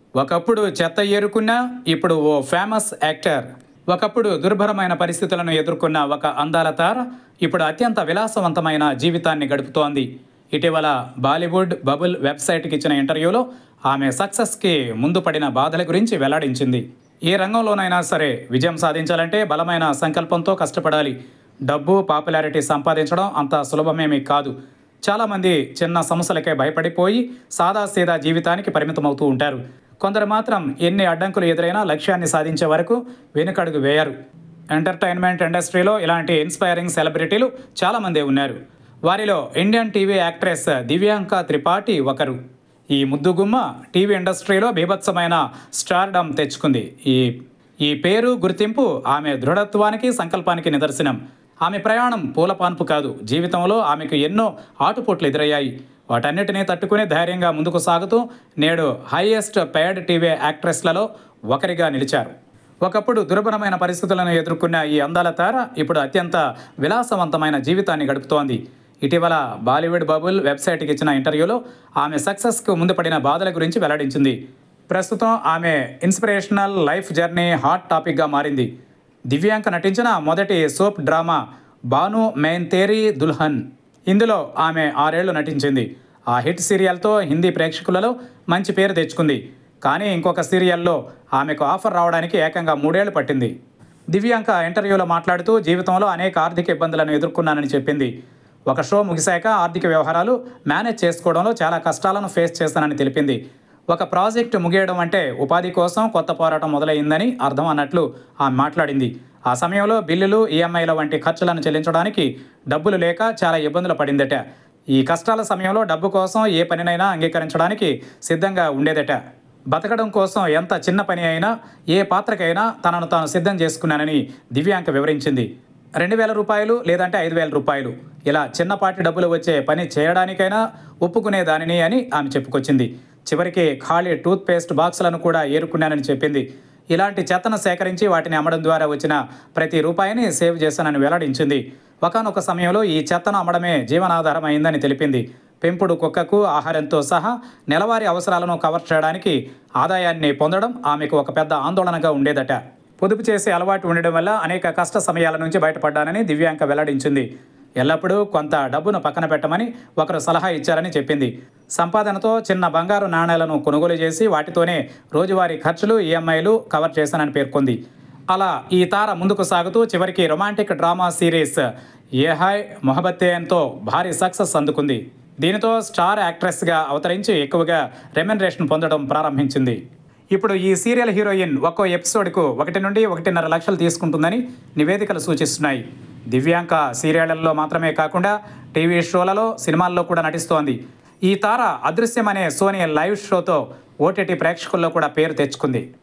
ఒకప్పుడు చెత్త ఏరుకున్న ఇప్పుడు ఓ ఫేమస్ యాక్టర్ ఒకప్పుడు దుర్భరమైన పరిస్థితులను ఎదుర్కొన్న ఒక అందాల తార ఇప్పుడు అత్యంత విలాసవంతమైన జీవితాన్ని గడుపుతోంది ఇటీవల బాలీవుడ్ బబుల్ వెబ్సైట్కి ఇచ్చిన ఇంటర్వ్యూలో ఆమె సక్సెస్కి ముందు పడిన బాధల గురించి వెల్లడించింది ఏ రంగంలోనైనా సరే విజయం సాధించాలంటే బలమైన సంకల్పంతో కష్టపడాలి డబ్బు పాపులారిటీ సంపాదించడం అంత సులభమేమీ కాదు చాలామంది చిన్న సమస్యలకే భయపడిపోయి సాదాసీదా జీవితానికి పరిమితమవుతూ ఉంటారు కొందరు మాత్రం ఎన్ని అడ్డంకులు ఎదురైనా లక్ష్యాన్ని సాధించే వరకు వెనుకడుగు వేయరు ఎంటర్టైన్మెంట్ ఇండస్ట్రీలో ఇలాంటి ఇన్స్పైరింగ్ సెలబ్రిటీలు చాలామంది ఉన్నారు వారిలో Indian TV actress Divyanka Tripathi ఒకరు ఈ ముద్దుగుమ్మ టీవీ ఇండస్ట్రీలో బీభత్సమైన స్టార్డమ్ తెచ్చుకుంది ఈ ఈ పేరు గుర్తింపు ఆమె దృఢత్వానికి సంకల్పానికి నిదర్శనం ఆమె ప్రయాణం పూలపాన్పు కాదు జీవితంలో ఆమెకు ఎన్నో ఆటుపోట్లు ఎదురయ్యాయి వాటన్నిటినీ తట్టుకుని ధైర్యంగా ముందుకు సాగుతూ నేడు హైయెస్ట్ పెయిడ్ టీవీ యాక్ట్రెస్లలో ఒకరిగా నిలిచారు ఒకప్పుడు దుర్భరమైన పరిస్థితులను ఎదుర్కొన్న ఈ అందాల తార ఇప్పుడు అత్యంత విలాసవంతమైన జీవితాన్ని గడుపుతోంది ఇటీవల బాలీవుడ్ బబుల్ వెబ్సైట్కి ఇచ్చిన ఇంటర్వ్యూలో ఆమె సక్సెస్కు ముందు పడిన బాధల గురించి వెల్లడించింది ప్రస్తుతం ఆమె ఇన్స్పిరేషనల్ లైఫ్ జర్నీ హాట్ టాపిక్గా మారింది దివ్యాంక నటించిన మొదటి సోప్ డ్రామా బాను మెయిన్ తేరీ దుల్హన్ ఇందులో ఆమె ఆరేళ్లు నటించింది ఆ హిట్ సీరియల్తో హిందీ ప్రేక్షకులలో మంచి పేరు తెచ్చుకుంది కానీ ఇంకొక సీరియల్లో ఆమెకు ఆఫర్ రావడానికి ఏకంగా మూడేళ్లు పట్టింది దివ్యాంక ఇంటర్వ్యూలో మాట్లాడుతూ జీవితంలో అనేక ఆర్థిక ఇబ్బందులను ఎదుర్కొన్నానని చెప్పింది ఒక షో ముగిశాక ఆర్థిక వ్యవహారాలు మేనేజ్ చేసుకోవడంలో చాలా కష్టాలను ఫేస్ చేస్తానని తెలిపింది ఒక ప్రాజెక్టు ముగియడం అంటే ఉపాధి కోసం కొత్త పోరాటం మొదలైందని అర్థం అన్నట్లు ఆమె మాట్లాడింది ఆ సమయంలో బిల్లులు ఈఎంఐల వంటి ఖర్చులను చెల్లించడానికి డబ్బులు లేక చాలా ఇబ్బందులు పడిందట ఈ కష్టాల సమయంలో డబ్బు కోసం ఏ పనినైనా అంగీకరించడానికి సిద్ధంగా ఉండేదట బతకడం కోసం ఎంత చిన్న పని అయినా ఏ పాత్రకైనా తనను తాను సిద్ధం చేసుకున్నానని దివ్యాంక వివరించింది రెండు వేల రూపాయలు లేదంటే ఐదు వేల రూపాయలు ఇలా చిన్నపాటి డబ్బులు వచ్చే పని చేయడానికైనా ఒప్పుకునేదానిని అని ఆమె చెప్పుకొచ్చింది చివరికి ఖాళీ టూత్ పేస్ట్ బాక్సులను కూడా ఏరుకున్నానని చెప్పింది ఇలాంటి చెత్తను సేకరించి వాటిని అమ్మడం ద్వారా వచ్చిన ప్రతి రూపాయిని సేవ్ చేశానని వెల్లడించింది ఒకనొక సమయంలో ఈ చెత్తను అమ్మడమే జీవనాధారం అయిందని తెలిపింది పెంపుడు కుక్కకు ఆహారంతో సహా నెలవారీ అవసరాలను కవర్ చేయడానికి ఆదాయాన్ని పొందడం ఆమెకు ఒక పెద్ద ఆందోళనగా ఉండేదట పొదుపు చేసే అలవాటు ఉండడం వల్ల అనేక కష్ట సమయాల నుంచి బయటపడ్డానని దివ్యాంక వెల్లడించింది ఎల్లప్పుడూ కొంత డబ్బును పక్కన పెట్టమని ఒకరు సలహా ఇచ్చారని చెప్పింది సంపాదనతో చిన్న బంగారు నాణేలను కొనుగోలు చేసి వాటితోనే రోజువారీ ఖర్చులు ఈఎంఐలు కవర్ చేశానని పేర్కొంది అలా ఈ తార ముందుకు సాగుతూ చివరికి romantic drama series Yeh Hai మొహబత్తేన్తో భారీ సక్సెస్ అందుకుంది దీనితో స్టార్ యాక్ట్రెస్గా అవతరించి ఎక్కువగా రెమ్యునరేషన్ పొందడం ప్రారంభించింది ఇప్పుడు ఈ సీరియల్ హీరోయిన్ ఒక్కో ఎపిసోడ్కు ఒకటి నుండి ఒకటిన్నర లక్షలు తీసుకుంటుందని నివేదికలు సూచిస్తున్నాయి దివ్యాంక సీరియళ్లలో మాత్రమే కాకుండా టీవీ షోలలో సినిమాల్లో కూడా నటిస్తోంది ఈ తార అదృశ్యం అనే సోనీ లైవ్ షోతో ఓటీటీ ప్రేక్షకుల్లో కూడా పేరు తెచ్చుకుంది